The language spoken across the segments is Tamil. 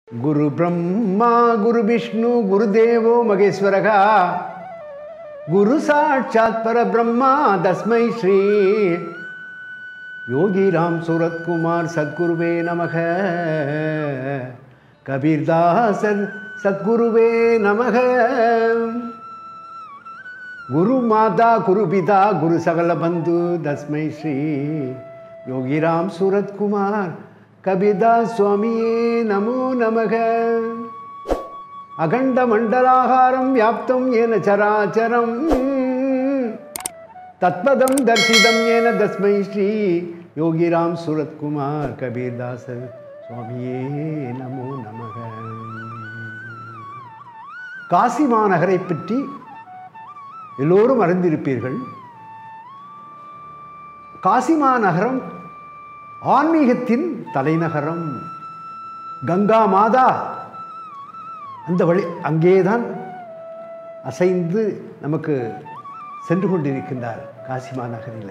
குரு பிரம்மா குரு விஷ்ணு குரு தேவோ மகேஸ்வரகா குரு சாட்சாத் பரபிரம்மா தஸ்மை ஸ்ரீ யோகிராம் சூரத்குமார் சத்குருவே நமக கபீர்தாசர் சத்குருவே நமக குரு மாதா குரு பிதா குரு சகல பந்து தஸ்மை ஸ்ரீ யோகிராம் சூரத்குமார் கபிதாஸ் சுவாமியே நமோ நமக அகண்ட மண்டலாகாரம் வியாப்தம் ஏன சராச்சரம் தத்பதம் தர்சிதம் ஏன தஸ்மை ஸ்ரீ யோகிராம் சூரத்குமார் கபீர்தாசர் சுவாமியே நமோ நமக காசி மாநகரை பற்றி எல்லோரும் அறிந்திருப்பீர்கள் காசிமா நகரம் ஆன்மீகத்தின் தலைநகரம் கங்கா மாதா அந்த வழி அங்கேதான் அசைந்து நமக்கு சென்று கொண்டிருக்கின்றார் காசிமா நகரில்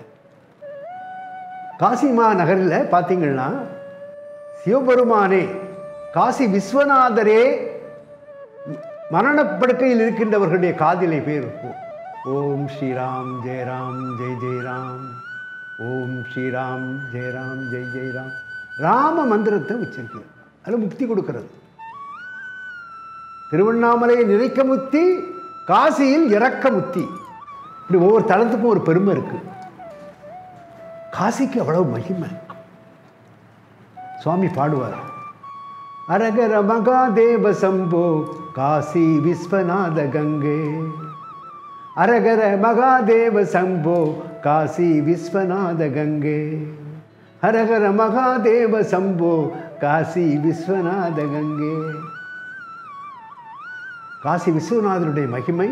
காசிமா நகரில் பார்த்தீங்கன்னா சிவபெருமானே காசி விஸ்வநாதரே மரணப்படுக்கையில் இருக்கின்றவர்களுடைய காதிலை பேர் இருக்கும் ஓம் ஸ்ரீராம் ஜெயராம் ஜெய் ஜெயராம் ஓம் ஸ்ரீராம் ஜெயராம் ஜெய் ஜெயராம் ராம மந்திரத்தை உச்சரிக்கிறது அதில் முக்தி கொடுக்கிறது திருவண்ணாமலையை நிறைக்க முத்தி காசியில் இறக்க முத்தி இப்படி ஒவ்வொரு தளத்துக்கும் ஒரு பெருமை இருக்கு காசிக்கு அவ்வளவு மகிமை சுவாமி பாடுவார் அரகர மகாதேவ சம்போ காசி விஸ்வநாத கங்கே அரகர மகாதேவ சம்போ காசி விஸ்வநாத கங்கே ஹரஹர மகாதேவ சம்போ காசி விஸ்வநாத கங்கே காசி விஸ்வநாதனுடைய மகிமை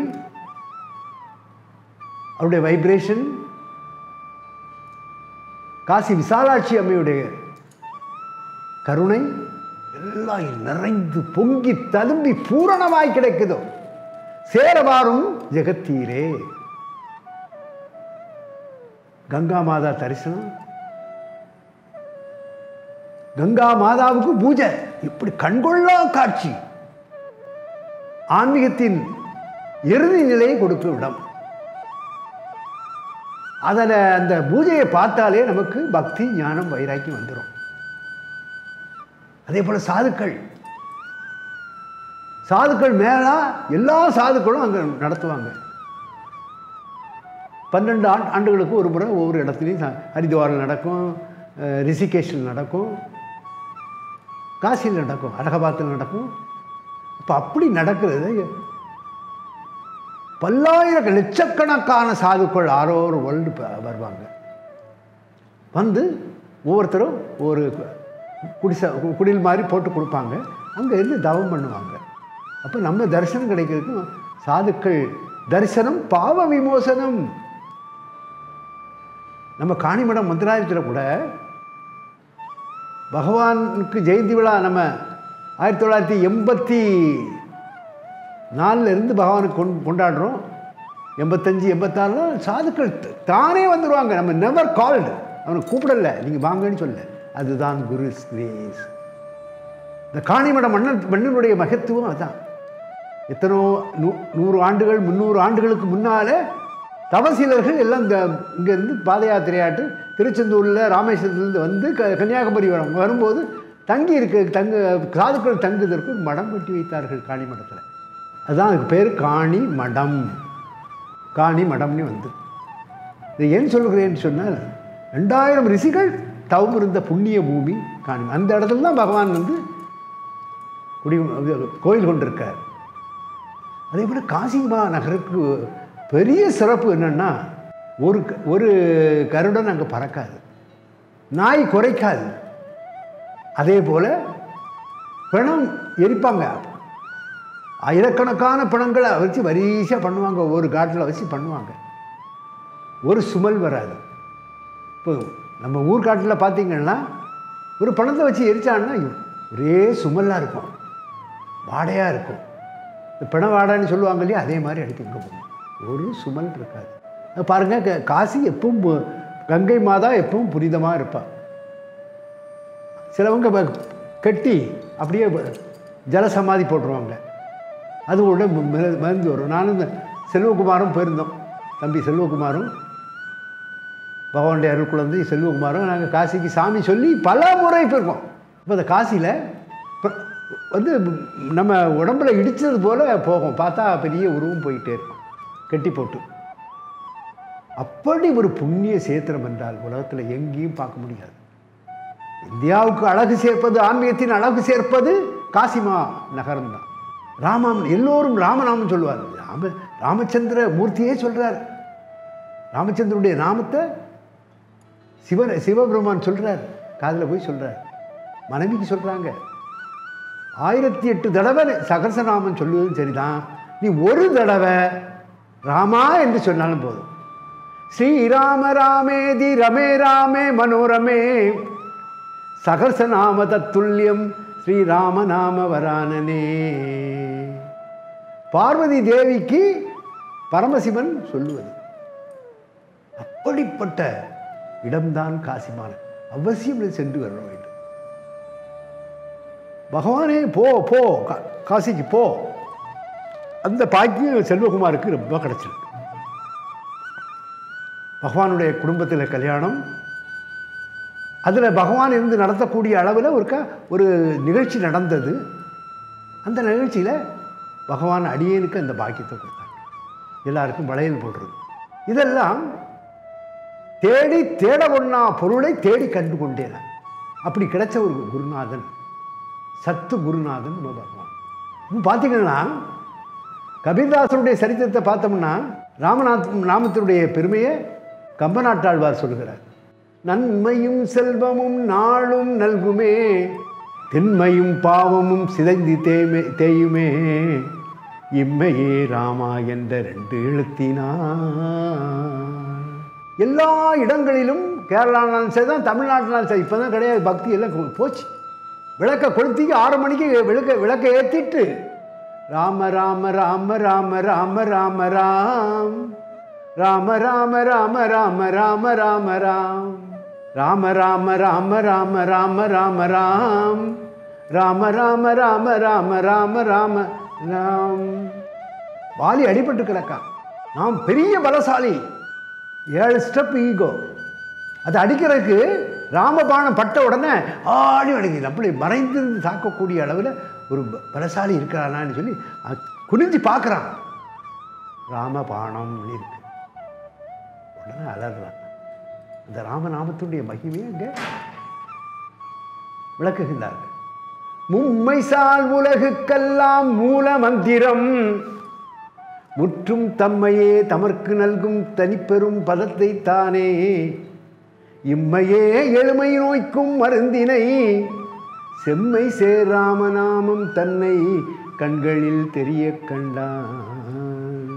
அவருடைய வைப்ரேஷன் காசி விசாலாட்சி அம்மையுடைய கருணை எல்லாம் நிறைந்து பொங்கி ததும்பி பூரணமாய் கிடைக்குதோ சேரவாரும் ஜெகத்தீரே கங்கா மாதா தரிசனம் கங்கா மாதாவுக்கு பூஜை இப்படி கண்கொள்ளா காட்சி ஆன்மீகத்தின் இறுதி நிலையை கொடுக்கும் இடம் அதில் அந்த பூஜையை பார்த்தாலே நமக்கு பக்தி ஞானம் வைராக்கியம் வந்துடும் அதே போல் சாதுக்கள் சாதுக்கள் மேலா எல்லா சாதுக்களும் அங்கே நடத்துவாங்க பன்னெண்டு ஆண்டு ஆண்டுகளுக்கு ஒரு முறை ஒவ்வொரு இடத்துலையும் ச- ஹரித்வாரில் நடக்கும் அஹ், ரிஷிகேஷில் நடக்கும் காசியில் நடக்கும் அலகாபாத்தில் நடக்கும் இப்போ அப்படி நடக்கிறது பல்லாயிரம் லட்சக்கணக்கான சாதுக்கள் ஆரோ ஒரு வேர்ல்டு வருவாங்க வந்து ஒவ்வொருத்தரும் ஒரு குடிசை குடில் மாதிரி போட்டு கொடுப்பாங்க அங்கே இருந்து தவம் பண்ணுவாங்க அப்போ நம்ம தரிசனம் கிடைக்கிறதுக்கு சாதுக்கள் தரிசனம் பாவ விமோசனம் நம்ம காணிமடம் மந்திராலயத்தில் கூட பகவானுக்கு ஜெயந்தி விழா நம்ம ஆயிரத்தி தொள்ளாயிரத்தி எண்பத்தி நாலுல இருந்து பகவானுக்கு கொண் கொண்டாடுறோம் எண்பத்தஞ்சு எண்பத்தாறுல சாதுக்கள் த- தானே வந்துடுவாங்க நம்ம நெவர் கால்டு அவனை கூப்பிடல நீங்கள் வாங்கன்னு சொல்ல அதுதான் குரு கிரேஸ் இந்த காணிமட மன்னன் மன்னனுடைய மகத்துவம் அதான் எத்தனோ நூ நூறு ஆண்டுகள் முந்நூறு ஆண்டுகளுக்கு முன்னாலே தவசீலர்கள் எல்லாம் இந்த இங்கேருந்து பாத யாத்திரையாட்டு திருச்செந்தூரில் ராமேஸ்வரத்துலேருந்து வந்து க கன்னியாகுமரி வரும் வரும்போது தங்கி இருக்க தங்க சாதுக்கள் தங்குவதற்கு ஒரு மடம் கட்டி வைத்தார்கள் காணி மடத்தில் அதுதான் அதுக்கு பேர் காணி மடம் காணி மடம்னு வந்து இதை ஏன் சொல்கிறேன்னு சொன்னால் ரெண்டாயிரம் ரிஷிகள் தவம் இருந்த புண்ணிய பூமி காணி அந்த இடத்துல தான் பகவான் வந்து குடி கோயில் கொண்டிருக்கார் அதே போல் காசிமா நகருக்கு பெரிய சிறப்பு என்னன்னா ஒரு க- ஒரு கருடன் அங்கே பறக்காது நாய் குறைக்காது அதே போல் பிணம் எரிப்பாங்க ஆயிரக்கணக்கான பிணங்களை வச்சு வரிசையாக பண்ணுவாங்க ஒரு காட்டில் வச்சு பண்ணுவாங்க ஒரு சுமல் வராது இப்போ நம்ம ஊர்காட்டில் பார்த்தீங்கன்னா ஒரு பணத்தை வச்சு எரிச்சான்னா ஒரே சுமலாக இருக்கும் வாடையாக இருக்கும் இந்த பிண வாடைன்னு சொல்லுவாங்க இல்லையா அதே மாதிரி அடிக்க இங்கே போகும் ஒரு சுமல் இருக்காது அது பாருங்க க- காசி எப்பவும் பு- கங்கை மாதா எப்பவும் புனிதமாக இருப்பாள் சிலவங்க ப- கட்டி அப்படியே ப- ஜலசமாதி போட்டுருவாங்க அது உடனே மி- மி- மிதந்து வரும் நானும் இந்த செல்வகுமாரும் போயிருந்தோம் தம்பி செல்வகுமாரும் பகவானுடைய அருள் குழந்தை செல்வகுமாரும் நாங்கள் காசிக்கு சாமி சொல்லி பல முறை போயிருக்கோம் இப்போ அந்த காசியில் ப- வந்து நம்ம உடம்புல இடித்தது போல் போகும் பார்த்தா பெரிய உருவம் போயிட்டே இருக்கும் கட்டி போட்டு அப்படி ஒரு புண்ணிய சேத்திரம் என்றால் உலகத்தில் எங்கேயும் பார்க்க முடியாது இந்தியாவுக்கு அழகு சேர்ப்பது ஆன்மீகத்தின் அழகு சேர்ப்பது காசிமா நகரம்தான் ராமம் எல்லோரும் ராமநாமம் சொல்லுவார் ராம ராமச்சந்திர மூர்த்தியே சொல்றார் ராமச்சந்திரனுடைய நாமத்தை சிவன் சிவபெருமான் சொல்றார் காதில் போய் சொல்றார் மனைவிக்கு சொல்றாங்க ஆயிரத்தி எட்டு தடவை சகசநாமம் சொல்லுவதும் சரிதான் நீ ஒரு தடவை ராமா என்று சொன்னாலும் போதும் ஸ்ரீராம ராமேதி ரமே ராமே மனோரமே சகசநாம தத்துல்யம் ஸ்ரீராம நாம வரானனே பார்வதி தேவிக்கு பரமசிவன் சொல்லுவது அப்படிப்பட்ட இடம்தான் காசிமான அவசியம் நீ சென்று வர வேண்டும் பகவானே போ போ கா- காசிக்கு போ அந்த பாக்கியம் செல்வகுமாருக்கு ரொம்ப கிடச்சிருக்கு பகவானுடைய குடும்பத்தில் கல்யாணம் அதில் பகவான் இருந்து நடத்தக்கூடிய அளவில் ஒரு க ஒரு நிகழ்ச்சி நடந்தது அந்த நிகழ்ச்சியில் பகவான் அடியேனுக்கு அந்த பாக்கியத்தை கொடுத்தாங்க எல்லாருக்கும் வளையல் போடுறது இதெல்லாம் தேடி தேட ஒண்ணா பொருளை தேடி கண்டு கொண்டேன் அப்படி கிடைச்ச ஒரு குருநாதன் சத்து குருநாதன் நம்ம பகவான் இப்போ பார்த்தீங்கன்னா கபீர்தாசருடைய சரித்திரத்தை பார்த்தோம்னா ராமநாத் நாமத்தினுடைய பெருமையை கம்பநாட்டாழ்வார் சொல்கிறார் நன்மையும் செல்வமும் நாளும் நல்குமே திண்மையும் பாவமும் சிதைந்து தேமே தேயுமே இம்மையே ராமா என்ற ரெண்டு எழுத்தினார் எல்லா இடங்களிலும் கேரளானாலும் சரி தான் தமிழ்நாட்டினாலும் சரி இப்போ தான் கிடையாது பக்தி எல்லாம் கொ- போச்சு விளக்க கொளுத்திக்கு ஆறு மணிக்கு விளக்க விளக்க ஏற்றிட்டு ராம ராம ராம ராம ராம ராம ராம் ராம ராம ராம ராம ராம ராம ராம் ராம ராம ராம ராம ராம ராம ராம் ராம ராம ராம ராம ராம ராம ராம் வாலி அடிபட்டு கிடக்கான் நாம் பெரிய பலசாலி ஏழு ஸ்டெப் ஈகோ அது அடிக்கிறதுக்கு ராமபாணம் பட்ட உடனே ஆடி அடிக்குது அப்படி மறைந்திருந்து தாக்கக்கூடிய அளவில் ஒரு ப- பலசாலி இருக்கிறானான்னு சொல்லி அ- குனிஞ்சு பார்க்குறான் ராமபாணம் இருக்கு உடனே அலறான் அந்த ராமநாமத்துடைய மகிமையை அங்கே விளக்குகின்றார்கள் மும்மைசால் உலகுக்கெல்லாம் மூல மந்திரம் முற்றும் தம்மையே தமர்க்கு நல்கும் தனிப்பெரும் பதத்தை தானே இம்மையே எழுமை நோய்க்கும் மருந்தினை செம்மை சேராமநாமம் தன்னை கண்களில் தெரிய கண்டான்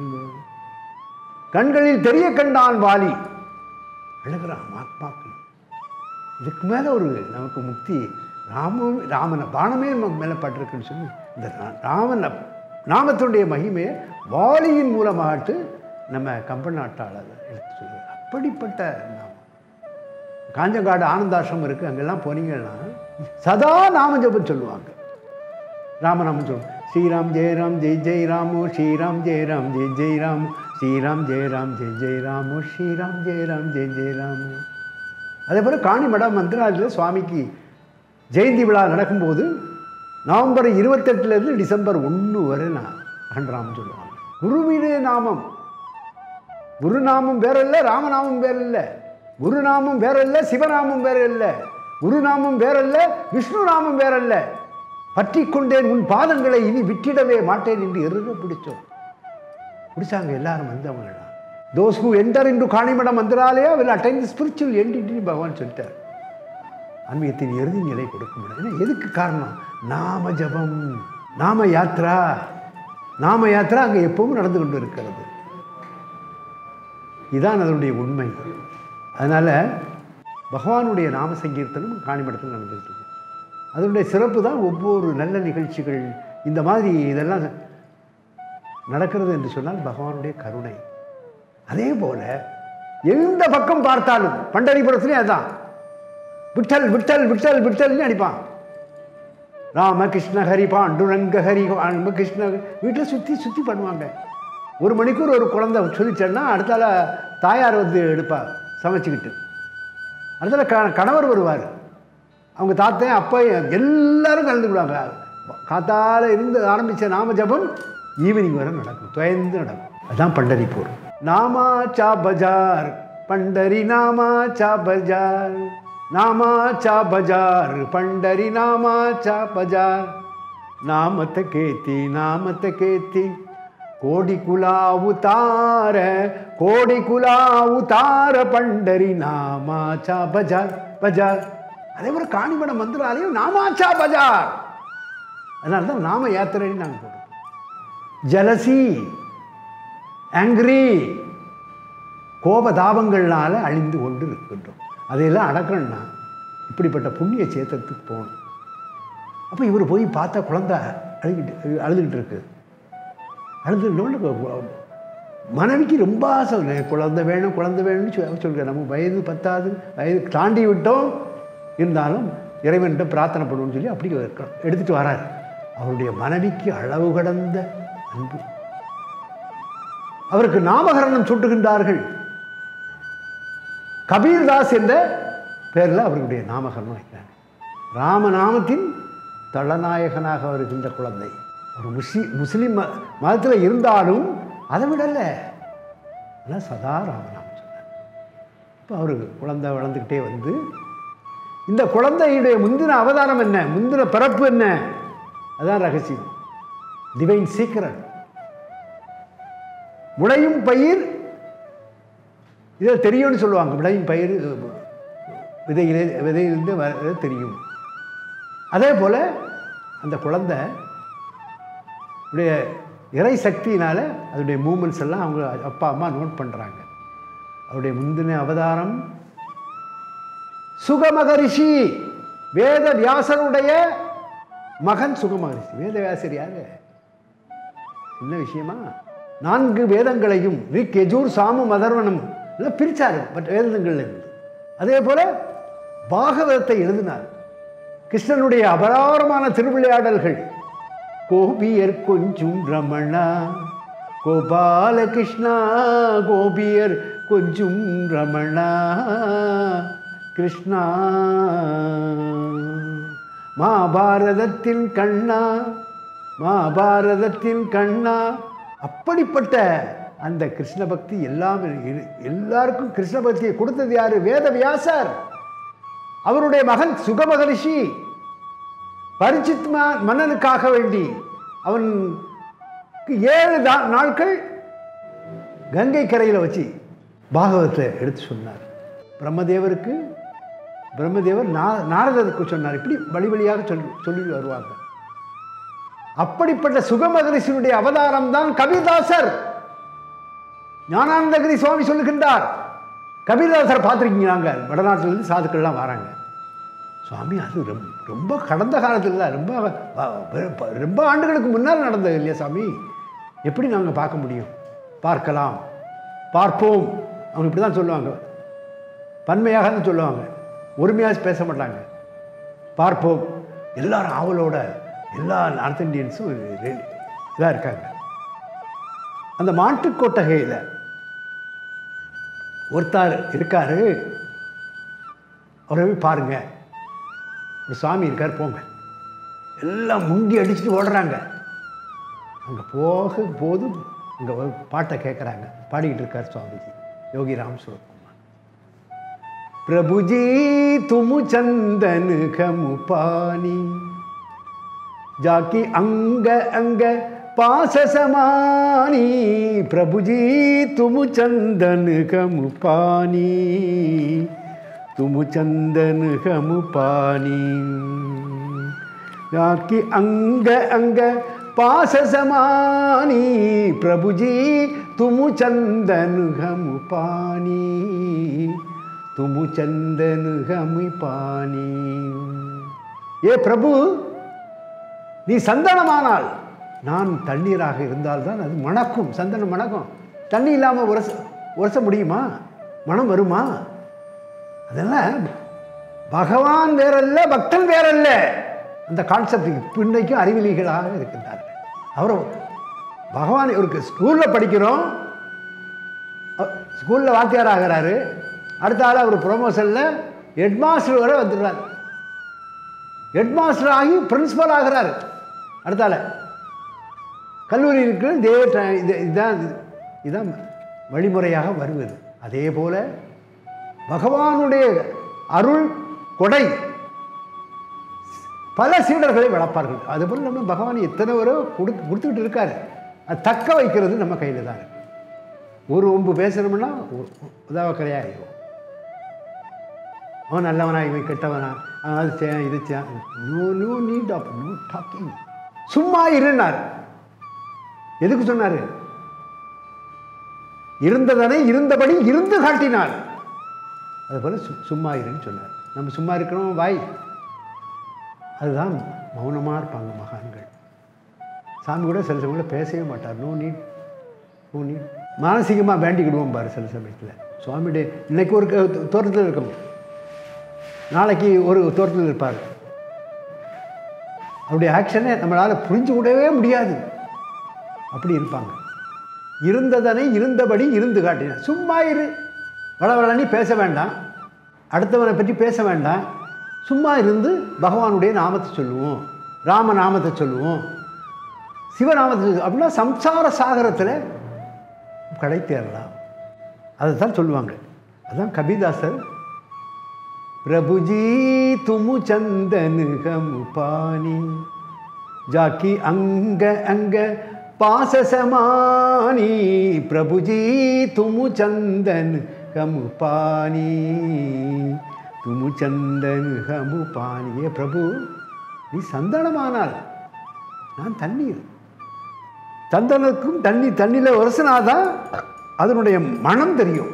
கண்களில் தெரிய கண்டான் வாலி அழுகிறான் ஆத்மாக்கள் இதுக்கு மேலே ஒரு நமக்கு முக்தி ராமம் ராமன பானமே நமக்கு மேலே பட்டிருக்குன்னு சொல்லி இந்த ரா- ராமன நாமத்துடைய மகிமையை வாலியின் மூலமாகட்டு நம்ம கம்பநாட்டாளர் எடுத்து சொல்லுவார் அப்படிப்பட்ட நாமம் காஞ்சங்காடு ஆனந்தாசிரமம் இருக்குது அங்கெல்லாம் போனீங்கன்னா சதா நாம ஜபம் சொல்லுவாங்க ராமநாமம் சொல்லுவோம் ஸ்ரீராம் ஜெயராம் ஜெய் ஜெய் ராமோ ஸ்ரீராம் ஜெயராம் ஜெய் ஜெய் ராம் ஸ்ரீராம் ஜெயராம் ஜெய் ஜெய் ராமோ ஸ்ரீராம் ஜெயராம் ஜெய் ஜெய் ராமோ அதே போல் காணிமடம் மந்திராலயில் சுவாமிக்கு ஜெயந்தி விழா நடக்கும்போது நவம்பர் இருபத்தெட்டுலேருந்து டிசம்பர் ஒன்று வரை நான் அகண்டராமம் சொல்லுவாங்க குருவினே நாமம் குருநாமம் வேற இல்லை ராமநாமம் வேற இல்லை குருநாமம் வேற இல்லை சிவநாமம் வேற இல்லை குருநாமம் வேற இல்லை விஷ்ணு நாமம் வேற இல்லை பற்றி கொண்டேன் உன் பாதங்களை இனி விட்டிடவே மாட்டேன் என்று எருக பிடிச்சோம் பிடிச்சாங்க எல்லாரும் வந்தவங்க those who enter into Kanimadam Mantralaya will attain the spiritual entity பகவான் சொல்லிட்டார் ஆன்மீகத்தின் இறுதி நிலை கொடுக்க முடியும் ஏன்னா எதுக்கு காரணம் நாம ஜபம் நாம யாத்ரா நாம யாத்ரா அங்கே எப்பவும் நடந்து கொண்டு இருக்கிறது இதான் அதனுடைய உண்மை அதனால் பகவானுடைய நாம சங்கீர்த்தனம் காணிமடத்தில் நடந்துகிட்டு இருக்கு அதனுடைய சிறப்பு தான் ஒவ்வொரு நல்ல நிகழ்ச்சிகள் இந்த மாதிரி இதெல்லாம் நடக்கிறது என்று சொன்னால் பகவானுடைய கருணை அதே போல எந்த பக்கம் பார்த்தாலும் பண்டரிபுரத்துலேயும் அதான் விட்டல் விட்டல் விட்டல் விட்டல்னு அடிப்பான் ராமகிருஷ்ண ஹரி பாண்டுரங்க ஹரி ராமகிருஷ்ண வீட்டில் சுற்றி சுற்றி பண்ணுவாங்க ஒரு மணிக்கூர் ஒரு குழந்தை சொல்லிச்சேன்னா அடுத்தால தாயார் வந்து எடுப்பா சமைச்சுக்கிட்டு அடுத்தால க கணவர் வருவார் அவங்க தாத்தன் அப்பா எல்லாரும் கலந்துக்கிடுவாங்க காத்தால இருந்து ஆரம்பித்த நாம ஜபம் ஈவினிங் வரை நடக்கும் துயர்ந்து நடக்கும் அதான் பண்டரிப்பூர் நாமா சா பஜார் பண்டரி நாமா சா பஜார் நாமா சா பஜார் பண்டரி நாமா சா பஜார் ನಾಮತ ಕೇತಿ ನಾಮತ ಕೇತಿ ಕೋಡಿ ಕುಲಾವು ತಾರ ಕೋಡಿ ಕುಲಾವು ತಾರ ಪಂಡರಿ ನಾಮಾಚಾ பஜார் பஜார் அதே மாதிரி காணிமட மந்திராலயம் நாமாச்சா பஜார் அதனால தான் நாம யாத்திரைன்னு நாங்கள் போடுறோம் ஜலசி ஆங்கிரி கோபதாபங்கள்னால அழிந்து கொண்டு இருக்கின்றோம் அதையெல்லாம் அடக்கணும்னா இப்படிப்பட்ட புண்ணிய சேத்திரத்துக்கு போகணும் அப்போ இவர் போய் பார்த்தா குழந்தை அழுகிட்டு அழுதுகிட்டு இருக்கு அழுதுன்னு மனைவிக்கு ரொம்ப ஆசை இல்லை குழந்தை வேணும் குழந்தை வேணும்னு சொல் சொல்கிறேன் நம்ம வயது பத்தாது வயது தாண்டி விட்டோம் இருந்தாலும் இறைவன்கிட்ட பிரார்த்தனை பண்ணுவோம்னு சொல்லி அப்படி இருக்கணும் எடுத்துகிட்டு வரார் அவருடைய மனைவிக்கு அளவு கடந்த அன்பு அவருக்கு நாமகரணம் சூட்டுகின்றார்கள் கபீர்தாஸ் என்ற பேரில் அவருடைய நாமகரணம் வைக்கிறாங்க ராமநாமத்தின் தளநாயகனாக வருகின்ற குழந்தை ஒரு முஸ்லி முஸ்லீம் ம மதத்தில் இருந்தாலும் அதை விடலை ஆனால் சதா ராமநாமம் சொன்னார் இப்போ அவர் குழந்தை வளர்ந்துக்கிட்டே வந்து இந்த குழந்தையுடைய முந்தின அவதாரம் என்ன முந்தின பிறப்பு என்ன அதான் ரகசியம் டிவைன் சீக்கிரட் முளையும் பயிர் இதை தெரியும்னு சொல்லுவாங்க விளையும் பயிர் விதையிலே விதையிலிருந்து வர தெரியும் அதே போல் அந்த குழந்தை உடைய இறை சக்தியினால் அதனுடைய மூமெண்ட்ஸ் எல்லாம் அவங்க அப்பா அம்மா நோட் பண்ணுறாங்க அவருடைய முந்தின அவதாரம் சுகமகரிஷி வேத வியாசருடைய மகன் சுகமகரிஷி வேத வியாசர் யாரு என்ன விஷயமா நான்கு வேதங்களையும் ரிக் எஜூர் சாமு மதர்வனம் எல்லாம் பிரித்தார் பட் வேதங்கள்ல இருந்து அதே போல பாகவதத்தை எழுதினார் கிருஷ்ணனுடைய அபராரமான திருவிளையாடல்கள் கோபியர் கொஞ்சும் ரமணா கோபாலகிருஷ்ணா கோபியர் கொஞ்சும் ரமணா கிருஷ்ணா மாபாரதத்தின் கண்ணா மாபாரதத்தின் கண்ணா அப்படிப்பட்ட அந்த கிருஷ்ண பக்தி எல்லாம் இரு- எல்லாருக்கும் கிருஷ்ண பக்தியை கொடுத்தது யாரு வேத வியாசர் அவருடைய மகன் சுகமகரிஷி பரிச்சித் ம- மன்னனுக்காக வேண்டி அவன் ஏழு தா- நாட்கள் கங்கை கரையில் வச்சு பாகவத்தை எடுத்து சொன்னார் பிரம்மதேவருக்கு பிரம்மதேவர் நா நாரதருக்கு சொன்னார் இப்படி வழி வழியாக சொல்லி சொல்லி வருவாங்க அப்படிப்பட்ட சுகமகரிஷனுடைய அவதாரம் தான் கபிதாசர் ஞானானந்தகிரி சுவாமி சொல்லுகின்றார் கபீர்தாசரை பார்த்துருக்கீங்க நாங்கள் வடநாட்டிலேருந்து சாதுக்கள்லாம் வராங்க சுவாமி அது ரொம்ப ரொம்ப கடந்த காலத்தில் இல்லை ரொம்ப வ- ரொம்ப ஆண்டுகளுக்கு முன்னால் நடந்தது இல்லையா சாமி எப்படி நாங்கள் பார்க்க முடியும் பார்க்கலாம் பார்ப்போம் அவங்க இப்படி தான் சொல்லுவாங்க பன்மையாக தான் சொல்லுவாங்க ஒருமையாக பேச மாட்டாங்க பார்ப்போம் எல்லாரும் ஆவலோட எல்லா நார்த் இந்தியன்ஸும் இதாக இருக்காங்க அந்த மாட்டுக் கொட்டகையில் ஒருத்தார் இருக்காரு அவரை போய் பாருங்க ஒரு சாமி இருக்கார் போங்க எல்லாம் முண்டி அடிச்சுட்டு ஓடுறாங்க அங்கே போக போது அங்கே பாட்டை கேட்குறாங்க பாடிக்கிட்டு இருக்கார் சுவாமிஜி யோகி ராம் சுரத்குமார் பிரபுஜி துமு சந்தன் கமு பாணி जाकी अंग अंग पास समानी प्रभु जी तुम चंदन कम पानी तुम चंदन कम पानी जाकी अंग अंग पास समानी प्रभु जी तुम चंदन हम पानी तुम चंदन हम पानी ये प्रभु நீ சந்தனமானால் நான் தண்ணீராக இருந்தால்தான் அது மணக்கும் சந்தனம் மணக்கும் தண்ணி இல்லாமல் உரச உரச முடியுமா மனம் வருமா அதெல்லாம் பகவான் வேறல்ல பக்தன் வேறல்ல அந்த கான்செப்ட் இன்னைக்கும் அறிவிலிகளாக இருக்கின்றார்கள் அவர் பகவான் இவருக்கு ஸ்கூலில் படிக்கிறோம் ஸ்கூலில் வாத்தியார் ஆகிறாரு அடுத்த ஆள் அவர் ப்ரொமோஷனில் ஹெட்மாஸ்டர் வரை வந்துடுறாரு ஹெட்மாஸ்டர் ஆகி பிரின்சிபல் ஆகிறாரு அடுத்த ஆள் கல்லூரிக்கு இதே ட- இது இதுதான் இதுதான் வழிமுறையாக வருவது அதே போல பகவானுடைய அருள் கொடை பல சீடர்களை வளர்ப்பார்கள் அதுபோல் நம்ம பகவான் எத்தனை வரோ கொடு கொடுத்துக்கிட்டு இருக்காரு அது தக்க வைக்கிறது நம்ம கையில் தான் இருக்கு ஒரு ஒம்பு பேசணும்னா உதவ கிடையாது அவன் நல்லவனா இவன் கெட்டவனா அவன் அது செய்ய இது செய்ய no no need of no talking சும்மா இருன்னார் எதுக்கு சொன்னார் இருந்ததனை இருந்தபடி இருந்து காட்டினார் அதுபோல் சு சும்மா இருன்னு சொன்னார் நம்ம சும்மா இருக்கிறோம் வாய் அதுதான் மௌனமாக இருப்பாங்க மகான்கள் சாமி கூட சில சமயத்தில் பேசவே மாட்டார் நோ நீட் நோ நீட் மானசீகமாக வேண்டிக்கிடுவோம் பாரு சில சமயத்தில் சுவாமியுடைய இன்னைக்கு ஒரு க- தோட்டத்தில் இருக்கணும் நாளைக்கு ஒரு தோட்டத்தில் இருப்பார் அவருடைய ஆக்ஷனை நம்மளால் புரிஞ்சு கூடவே முடியாது அப்படி இருப்பாங்க இருந்ததனை இருந்தபடி இருந்து காட்டினார் சும்மா இரு வளவளனி பேச வேண்டாம் அடுத்தவனை பற்றி பேச வேண்டாம் சும்மா இருந்து பகவானுடைய நாமத்தை சொல்லுவோம் ராம நாமத்தை சொல்லுவோம் சிவநாமத்தை சொல்லுவோம் அப்படின்னா சம்சார சாகரத்தில் கடை தேரலாம் அதை தான் சொல்லுவாங்க அதான் கபிதாசர் பிரபுஜி துமு சந்தனு கம் பாணி जाकी अंग अंग पास समानी प्रभु जी तुम चंदन हम पानी तुम चंदन हम पानी ஏ பிரபு நீ சந்தனமானால் நான் தண்ணீர் சந்தனத்துக்கும் தண்ணி தண்ணியில் உரசினாதான் அதனுடைய மனம் தெரியும்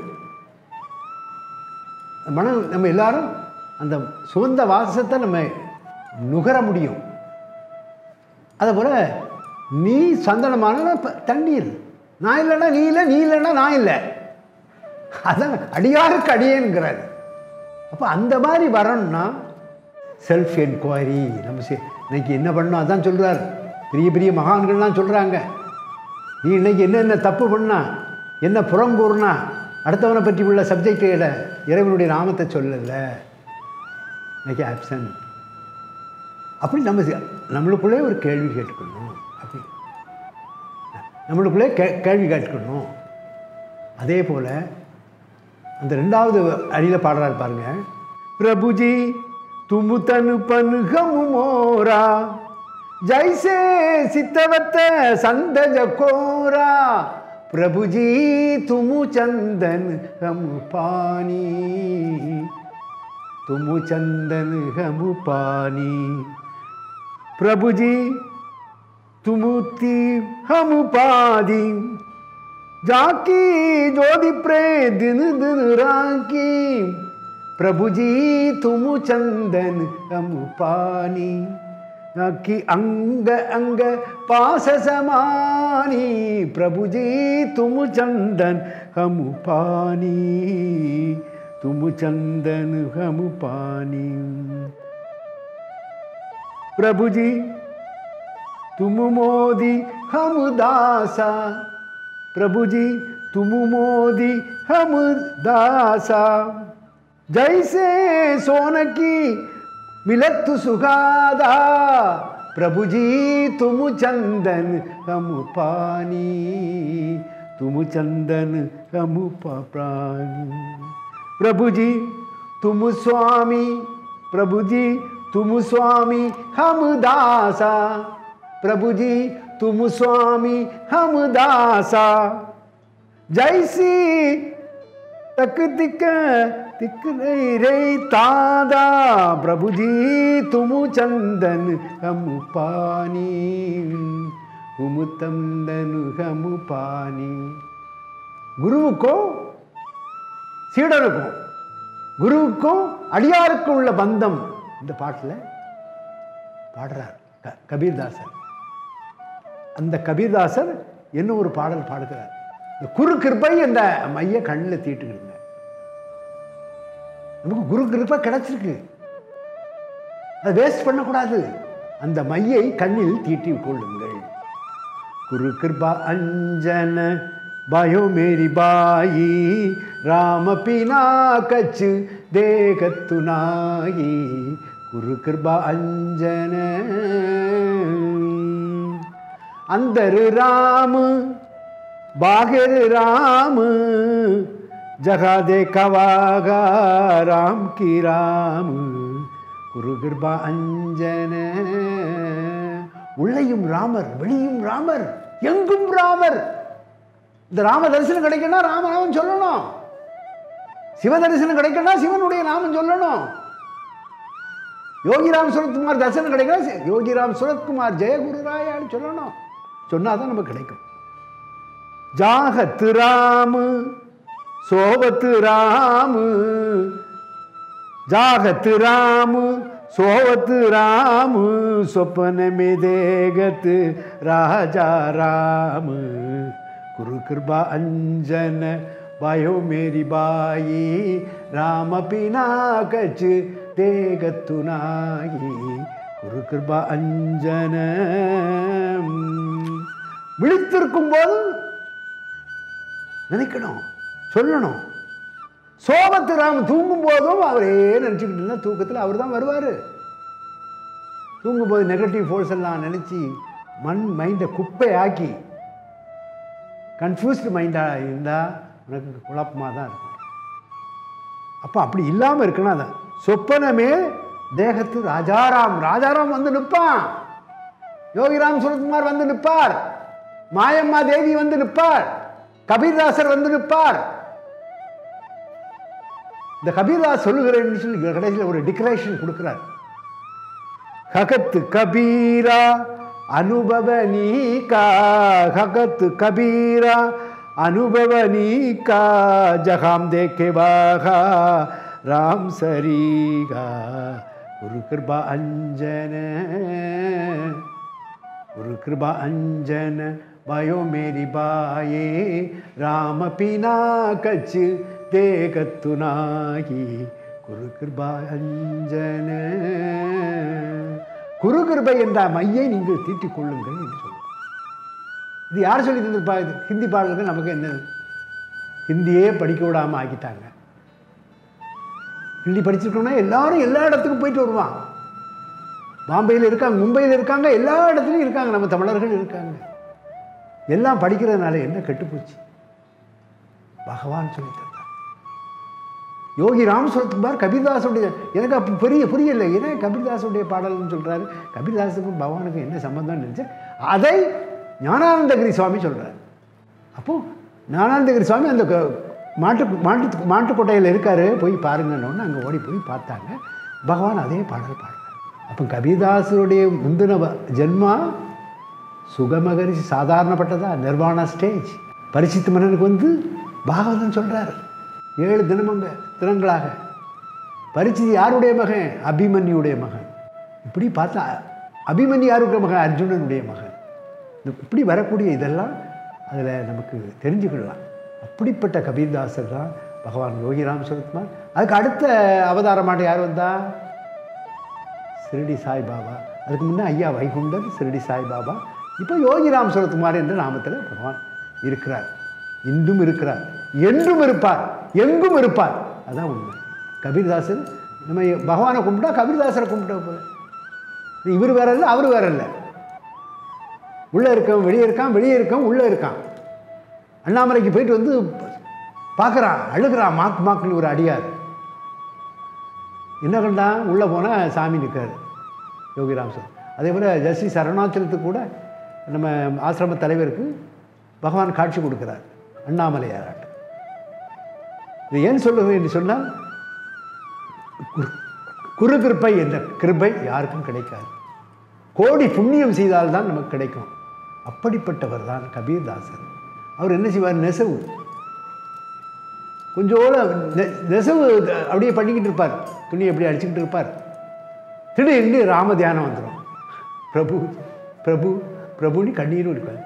மனம் நம்ம எல்லாரும் அந்த சுகந்த வாசத்தை நம்ம நுகர முடியும் அதுபோல் நீ சந்தனமான ப- தண்ணீர் நான் இல்லைன்னா நீ இல்லை நீ இல்லைன்னா நான் இல்லை அதான் அடியாருக்கு அடியேங்கிறாரு அப்போ அந்த மாதிரி வரணும்னா செல்ஃப் என்கொயரி நம்ம செ- இன்னைக்கு என்ன பண்ணோம் அதான் சொல்கிறார் பெரிய பெரிய மகான்கள்லாம் சொல்கிறாங்க நீ இன்னைக்கு என்னென்ன தப்பு பண்ணா என்ன புறம் கூறினா அடுத்தவனை பற்றி உள்ள சப்ஜெக்டுகளை இறைவனுடைய நாமத்தை சொல்லலை இன்னைக்கு ஆப்சன்ட் அப்படி நம்ம செ- நம்மளுக்குள்ளே ஒரு கேள்வி கேட்டுக்கணும் அப்படி நம்மளுக்குள்ளே கே கேள்வி கேட்டுக்கணும் அதே போல் அந்த ரெண்டாவது அடியில் பாடுறாரு பாருங்க பிரபுஜி துமு தனு பனுகமு மோரா ஜைசே சித்தவத்த சந்தஜ கோரா பிரபுஜி துமு சந்தன் ஹம் பானி துமு சந்தன் ஹம் பானி प्रभु जी तुमुती हम पादी जाकी जोधि प्रे दिन दिन राकी प्रभु जी तुम चंदन हम पानी जाकी अंग अंग पास समानी प्रभु जी तुम चंदन हम पानी तुम चंदन हम पानी प्रभु जी तुम मोदी हम दासा प्रभु जी तुम मोदी हम दासा जैसे सोन की मिलत सुगादा प्रभु जी तुम चंदन हम पानी तुम चंदन हम पानी प्रभु जी तुम स्वामी प्रभु जी तुम स्वामी हम दासा प्रभु जी तुम स्वामी हम दासा जैसी तक तिक तिक रे रे तादा प्रभु जी तुम चंदन हम पानी हम तंदन हम पानी குருவுக்கோ சீடருக்கும் குருவுக்கும் அடியாருக்கும் உள்ள பந்தம் இந்த பாட்டில் பாடுறார் க- கபீர்தாசர் அந்த கபீர்தாசர் என்ன ஒரு பாடல் பாடுகிறார் இந்த குரு கிருப்பை என்ற மைய கண்ணில் தீட்டுக்கிடுங்க நமக்கு குரு கிருப்பை கிடைச்சிருக்கு அதை வேஸ்ட் பண்ணக்கூடாது அந்த மையை கண்ணில் தீட்டி கொள்ளுங்கள் குரு கிருபா அஞ்சன பயோ மேரி பாயி ராம பினா கச்சு தேகத்து நாயி குரு கிருபா அஞ்சன அந்தரு ராமு बाहिर राम जगा दे कवागा राम की राम குரு கிருபா அஞ்சன உள்ளேயும் ராமர் வெளியும் ராமர் எங்கும் ராமர் இந்த ராம தரிசனம் கிடைக்கணும்னா ராமநாமம் சொல்லணும் சிவ தரிசனம் கிடைக்கணும்னா சிவனுடைய நாமம் சொல்லணும் யோகிராம் சுரத்குமார் தரிசனம் கிடைக்கணும் யோகிராம் சுரத்குமார் ஜெயகுருராயான்னு சொல்லணும் சொன்னால் தான் நமக்கு கிடைக்கும் ஜாகத்து ராமு சோபத்து ராமு ஜாகத்து ராமு சோவத்து ராமு சொப்பன தேகத்து ராஜா ராமு குரு கிருபா அஞ்சன பயோ மேரி பாயி ராம பினா கச்சு தேகத்து நாயி குரு கிருபா அஞ்சன விழித்திருக்கும் போது நினைக்கணும் சொல்லணும் சோபத்து ராம் தூங்கும் போதும் அவரே நினச்சிக்கிட்டு இருந்தா தூக்கத்தில் அவர் தான் வருவார் தூங்கும்போது நெகட்டிவ் ஃபோர்ஸ் எல்லாம் நினச்சி மண் மைண்டை குப்பை ஆக்கி கன்ஃபியூஸ்டு மைண்டாக இருந்தால் உனக்கு குழப்பமாக தான் இருக்கும் அப்போ அப்படி இல்லாமல் இருக்கணும் அதான் சொப்பனமே தேகத்து ராஜாராம் ராஜாராம் வந்து நிற்பான் யோகிராம் சுரத்குமார் வந்து நிற்பார் மாயம்மா தேவி வந்து நிற்பார் கபீர்தாசர் வந்து நிற்பார் இந்த கபீர்தாஸ் சொல்லுகிறேன்னு சொல்லி கடைசியில் ஒரு டிக்ளரேஷன் கொடுக்கிறார் ஹகத் கபீரா அனுபவ நீகா ஹகத் கபீரா அனுபவ நீகா ஜகாம் தேக்கே பாகா ராம் சரீகா குரு கிருபா அஞ்சன குரு கிருபா அஞ்சன பயோ மேரி பாயே ராம பினா கச்சு தேகத்து நாகி குரு கிருபா அஞ்சன குரு கிருபை என்ற மையை நீங்கள் தீட்டிக் கொள்ளுங்கள் என்று சொல்லுங்கள் இது யார் சொல்லி தந்திருப்பா இது ஹிந்தி பாடல்கள் நமக்கு என்ன ஹிந்தியே படிக்க விடாமல் ஆக்கிட்டாங்க ஹிந்தி படிச்சிருக்கோம்னா எல்லாரும் எல்லா இடத்துக்கும் போயிட்டு வருவான் பாம்பேயில் இருக்காங்க மும்பையில் இருக்காங்க எல்லா இடத்துலையும் இருக்காங்க நம்ம தமிழர்கள் இருக்காங்க எல்லாம் படிக்கிறதுனால என்ன கெட்டுப்போச்சு பகவான் சொல்லி தந்தார் யோகி ராம் சுரத்குமார் கபீர்தாஸுடைய எனக்கு அப்போ பெரிய புரியல ஏன்னா கபீர்தாஸுடைய பாடல்னு சொல்கிறாரு கபீர்தாஸுக்கும் பகவானுக்கும் என்ன சம்பந்தம்னு நினச்சேன் அதை ஞானானந்தகிரி சுவாமி சொல்கிறார் அப்போது ஞானானந்தகிரி சுவாமி அந்த க- மாட்டு மாட்டு மாட்டுக்கோட்டையில் இருக்கார் போய் பாருங்கன்னு அங்கே ஓடி போய் பார்த்தாங்க பகவான் அதே பாடல் பாடுறார் அப்போ கபீர்தாஸுடைய முந்தின வ- ஜென்மா சுகமகரிசி சாதாரணப்பட்டதா நிர்வாணா ஸ்டேஜ் பரிசித்து மன்னனுக்கு வந்து பாகவதன் சொல்கிறார் ஏழு தினமங்க தினங்களாக பரிச்சித்து யாருடைய மகன் அபிமன்யுடைய மகன் இப்படி பார்த்தா அபிமன்யு யாருடைய மகன் அர்ஜுனனுடைய மகன் இந்த- இப்படி வரக்கூடிய இதெல்லாம் அதில் நமக்கு தெரிஞ்சுக்கிடலாம் அப்படிப்பட்ட கபீர்தாசர் தான் பகவான் யோகிராம் சுரத்குமார் அதுக்கு அடுத்த அவதாரமாட்ட யார் வந்தா சிறுடி சாய்பாபா அதுக்கு முன்னே ஐயா வைகுண்டர் சிறுடி சாய்பாபா இப்போ யோகிராம் சுரத்குமார் என்ற நாமத்தில் பகவான் இருக்கிறார் இன்றும் இருக்கிறார் என்றும் இருப்பார் எங்கும் இருப்பார் அதான் உண்மை கபீர்தாசர் நம்ம பகவானை கும்பிட்டா கபீர்தாசரை கும்பிட்டா போல இவர் வேற இல்லை அவர் வேற இல்லை உள்ளே இருக்கவன் வெளியே இருக்கான் வெளியே இருக்கவன் உள்ளே இருக்கான் அண்ணாமலைக்கு போயிட்டு வந்து பார்க்குறான் அழுகிறான் மாக்கு மாக்குன்னு ஒரு அடியார் என்ன கண்டான் உள்ளே போனால் சாமி நிற்காரு யோகிராம் சார் அதே போல் ஜஸ்டிஸ் அருணாச்சலத்துக்கு கூட நம்ம ஆசிரம தலைவருக்கு பகவான் காட்சி கொடுக்கிறார் அண்ணாமலையாராட்டு இது ஏன் சொல்லுகிறேன் என்று சொன்னால் குரு குரு கிருப்பை என்ற கிருபை யாருக்கும் கிடைக்காது கோடி புண்ணியம் செய்தால்தான் நமக்கு கிடைக்கும் அப்படிப்பட்டவர் தான் கபீர்தாசர் அவர் என்ன செய்வார் நெசவு கொஞ்சோட நெ- நெசவு அப்படியே பண்ணிக்கிட்டு இருப்பார் துணி அப்படியே அடிச்சுக்கிட்டு இருப்பார் திடீர்னு ராம தியானம் வந்துடும் பிரபு பிரபு பிரபுன்னு கண்ணீரும் இருப்பார்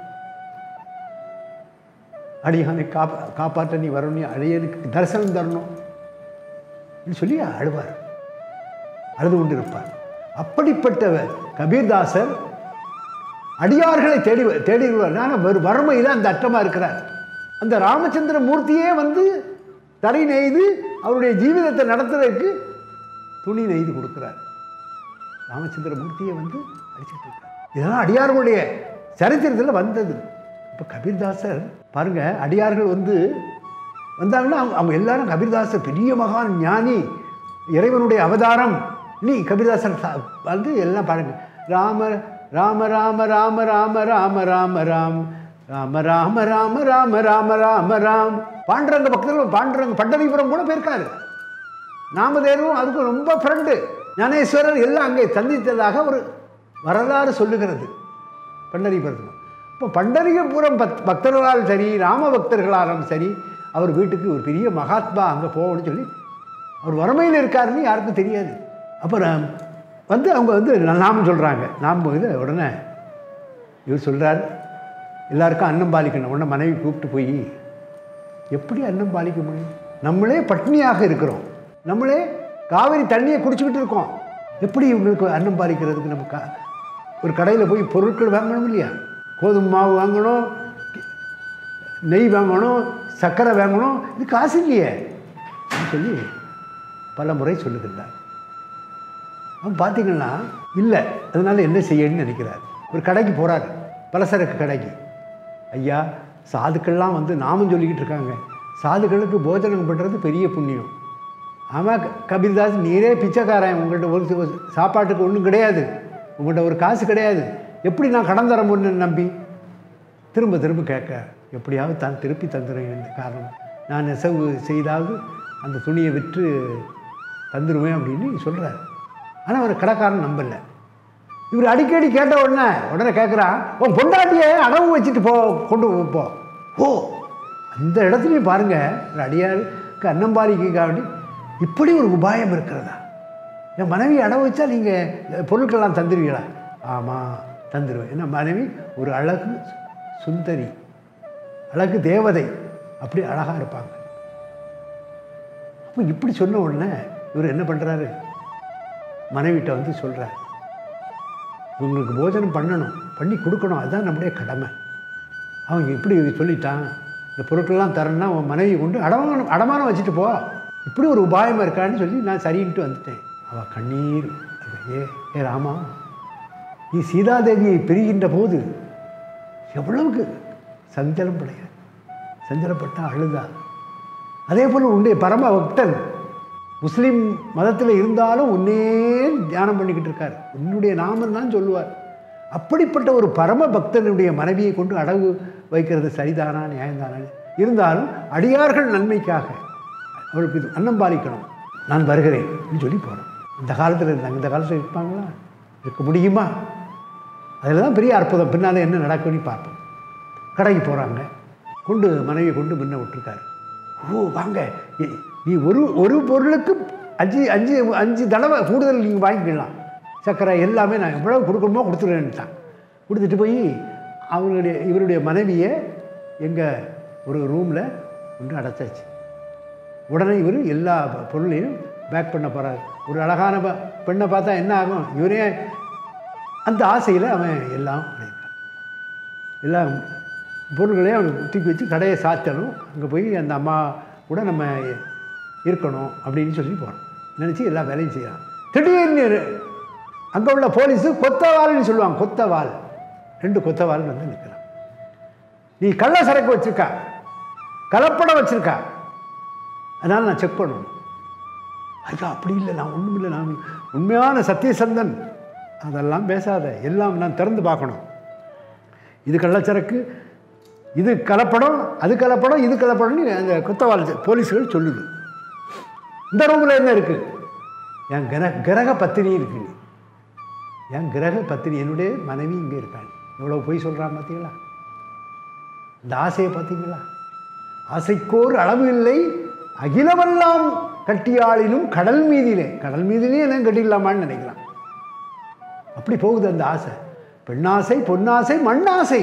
அடியானை காப்பா காப்பாற்ற நீ வரணும் அடியனுக்கு தரிசனம் தரணும் அப்படின்னு சொல்லி அழுவார் அழுது கொண்டு இருப்பார் அப்படிப்பட்ட கபீர்தாசர் அடியார்களை தேடி தேடி வருவார் ஒரு வறுமையில் அந்த அட்டமாக இருக்கிறார் அந்த ராமச்சந்திர மூர்த்தியே வந்து தரை நெய்து அவருடைய ஜீவிதத்தை நடத்துறதுக்கு துணி நெய்து கொடுக்குறார் ராமச்சந்திர மூர்த்தியை வந்து அடிச்சுட்டு இருக்கார் இதெல்லாம் அடியார்களுடைய சரித்திரத்தில் வந்தது இப்போ கபீர்தாசர் பாருங்க அடியார்கள் வந்து வந்தாங்கன்னா அவங்க அவங்க எல்லாரும் கபீர்தாசர் பெரிய மகான் ஞானி இறைவனுடைய அவதாரம் நீ கபீர்தாசர் சா- வந்து எல்லாம் பாருங்க ராம ராம ராம ராம ராம ராம ராம ராம் ராம ராம ராம ராம ராம ராம ராம் பாண்டுரங்க பக்கத்தில் பாண்டுரங்க பண்டரிபுரம் கூட போயிருக்காரு நாமதேவரும் அதுக்கு ரொம்ப ஃப்ரெண்டு ஞானேஸ்வரர் எல்லாம் அங்கே சந்தித்ததாக ஒரு வரலாறு சொல்லுகிறது பண்டரிபுரத்தில் இப்போ பண்டரிபுரம் பத் பக்தர்களால் சரி ராம பக்தர்களாலும் சரி அவர் வீட்டுக்கு ஒரு பெரிய மகாத்மா அங்கே போகணும்னு சொல்லி அவர் வறுமையில் இருக்காருன்னு யாருக்கும் தெரியாது அப்புறம் வந்து அவங்க வந்து நாம சொல்கிறாங்க நாம் இது உடனே இவர் சொல்கிறார் எல்லாருக்கும் அன்னம் பாலிக்கணும் உடனே மனைவி கூப்பிட்டு போய் எப்படி அன்னம் பாலிக்க முடியும் நம்மளே பட்னியாக இருக்கிறோம் நம்மளே காவிரி தண்ணியை குடிச்சுக்கிட்டு இருக்கோம் எப்படி இவங்களுக்கு அன்னம் பாலிக்கிறதுக்கு நம்ம கா ஒரு கடையில் போய் பொருட்கள் வாங்கணும் இல்லையா கோதுமை மாவு வாங்கணும் நெய் வாங்கணும் சர்க்கரை வாங்கணும் இது காசு இல்லையே அப்படின்னு சொல்லி பல முறை சொல்லுகின்றார் அவன் பார்த்தீங்கன்னா இல்லை அதனால என்ன செய்யணும்னு நினைக்கிறார் ஒரு கடைக்கு போகிறார் பலசரக்கு கடைக்கு ஐயா சாதுக்கள்லாம் வந்து நாமும் சொல்லிக்கிட்டு இருக்காங்க சாதுக்களுக்கு போஜனம் பண்ணுறது பெரிய புண்ணியம் ஆமாம் க- கபீர்தாஸ் நீரே பிச்சைக்காரன் உங்கள்கிட்ட ஒரு ஒரு சாப்பாட்டுக்கு ஒன்றும் கிடையாது உங்கள்கிட்ட ஒரு காசு கிடையாது எப்படி நான் கடன் தர முடியும்னு நம்பி திரும்ப திரும்ப கேட்க எப்படியாவது தான் திருப்பி தந்துடுவேன் காரணம் நான் நெசவு செய்தாவது அந்த துணியை விற்று தந்துடுவேன் அப்படின்னு சொல்கிறார் ஆனால் அவர் கடைக்காரன் நம்பல இவர் அடிக்கடி கேட்ட உடனே உடனே கேட்குறான் உன் பொண்டாட்டியை அடவு வச்சுட்டு போ கொண்டு போ ஓ அந்த இடத்துலையும் பாருங்கள் ஒரு அடியாருக்கு அன்னம்பாலிக்காக வேண்டி இப்படி ஒரு உபாயம் இருக்கிறதா என் மனைவி அடவு வச்சா நீங்கள் பொருட்கள்லாம் தந்துடுவீங்களா ஆமாம் தந்துடுவேன் ஏன்னா மனைவி ஒரு அழகு சுந்தரி அழகு தேவதை அப்படி அழகாக இருப்பாங்க அப்போ இப்படி சொன்ன உடனே இவர் என்ன பண்ணுறாரு மனைவிட்ட வந்து சொல்கிறார் இவங்களுக்கு போஜனம் பண்ணணும் பண்ணி கொடுக்கணும் அதுதான் நம்முடைய கடமை அவங்க இப்படி சொல்லிட்டான் இந்த பொருட்கள்லாம் தரேன்னா உன் மனைவி கொண்டு அடமானம் அடமானம் வச்சுட்டு போ இப்படி ஒரு உபாயம் இருக்கான்னு சொல்லி நான் சரின்ட்டு வந்துட்டேன் அவள் கண்ணீர் ஏ ஏ ராமா நீ சீதாதேவியை பிரிகின்ற போது எவ்வளவுக்கு சஞ்சலம் படைய சஞ்சலப்பட்டா அழுதா அதே போல் உன்னுடைய பரம பக்தன் முஸ்லீம் மதத்தில் இருந்தாலும் உன்னே தியானம் பண்ணிக்கிட்டு இருக்கார் உன்னுடைய நாமம் தான் சொல்லுவார் அப்படிப்பட்ட ஒரு பரம பக்தனுடைய மனைவியை கொண்டு அடகு வைக்கிறது சரிதானா நியாயம்தானா இருந்தாலும் அடியார்கள் நன்மைக்காக அவருக்கு இது அன்னம் பாலிக்கணும் நான் வருகிறேன் அப்படின்னு சொல்லி போகிறோம் இந்த காலத்தில் இருந்தாங்க இந்த காலத்தில் இருப்பாங்களா இருக்க முடியுமா அதில் தான் பெரிய அற்புதம் பின்னால் என்ன நடக்கும்னு பார்ப்போம் கடைக்கு போகிறாங்க கொண்டு மனைவியை கொண்டு முன்ன விட்டுருக்காரு ஓ வாங்க ஏ- நீ ஒரு ஒரு பொருளுக்கு அஞ்சு அஞ்சு அஞ்சு தடவை கூடுதல் நீங்கள் வாங்கிக்கலாம் சர்க்கரை எல்லாமே நான் எவ்வளோ கொடுக்கணுமோ கொடுத்துருவேன்ட்டான் கொடுத்துட்டு போய் அவங்களுடைய இவருடைய மனைவியை எங்கள் ஒரு ரூமில் கொண்டு அடைச்சாச்சு உடனே இவர் எல்லா பொருளையும் பேக் பண்ண போகிறார் ஒரு அழகான ப- பெண்ணை பார்த்தா என்ன ஆகும் இவரே அந்த ஆசையில் அவன் எல்லாம் பண்ணியிருக்கான் எல்லா பொருள்களையும் அவன் தூக்கி வச்சு கடையை சாத்தணும் அங்கே போய் அந்த அம்மா கூட நம்ம இருக்கணும் அப்படின்னு சொல்லி போகிறான் நினச்சி எல்லா வேலையும் செய்யறான் திடீர்னு அங்கே உள்ள போலீஸு கொத்தவால்னு சொல்லுவாங்க கொத்தவால் ரெண்டு கொத்தவால் வந்து நிற்கிறான் நீ கள்ள சரக்கு வச்சிருக்கா கலப்படம் வச்சிருக்கா அதனால் நான் செக் பண்ணணும் ஐயா அப்படி இல்லை நான் ஒன்றும் இல்லை நான் உண்மையான சத்தியசந்தன் அதெல்லாம் பேசாத எல்லாம் நான் திறந்து பார்க்கணும் இது கள்ளச்சரக்கு இது கலப்படம் அது கலப்படம் இது கலப்படம்னு அந்த குத்தவாள் போலீஸ்கள் சொல்லுது இந்த ரூமில் என்ன இருக்குது என் கிர கிரக பத்தினி இருக்கு என் கிரக பத்தினி என்னுடைய மனைவி இங்கே இருக்காங்க எவ்வளோ பொய் சொல்கிறான் பார்த்தீங்களா இந்த ஆசையை பார்த்தீங்களா ஆசைக்கோர் அளவு இல்லை அகிலமெல்லாம் கட்டியாளிலும் கடல் மீதிலே கடல் மீதிலே என்ன கட்டிடலாமான்னு நினைக்கலாம் அப்படி போகுது அந்த ஆசை பெண்ணாசை பொன்னாசை மண்ணாசை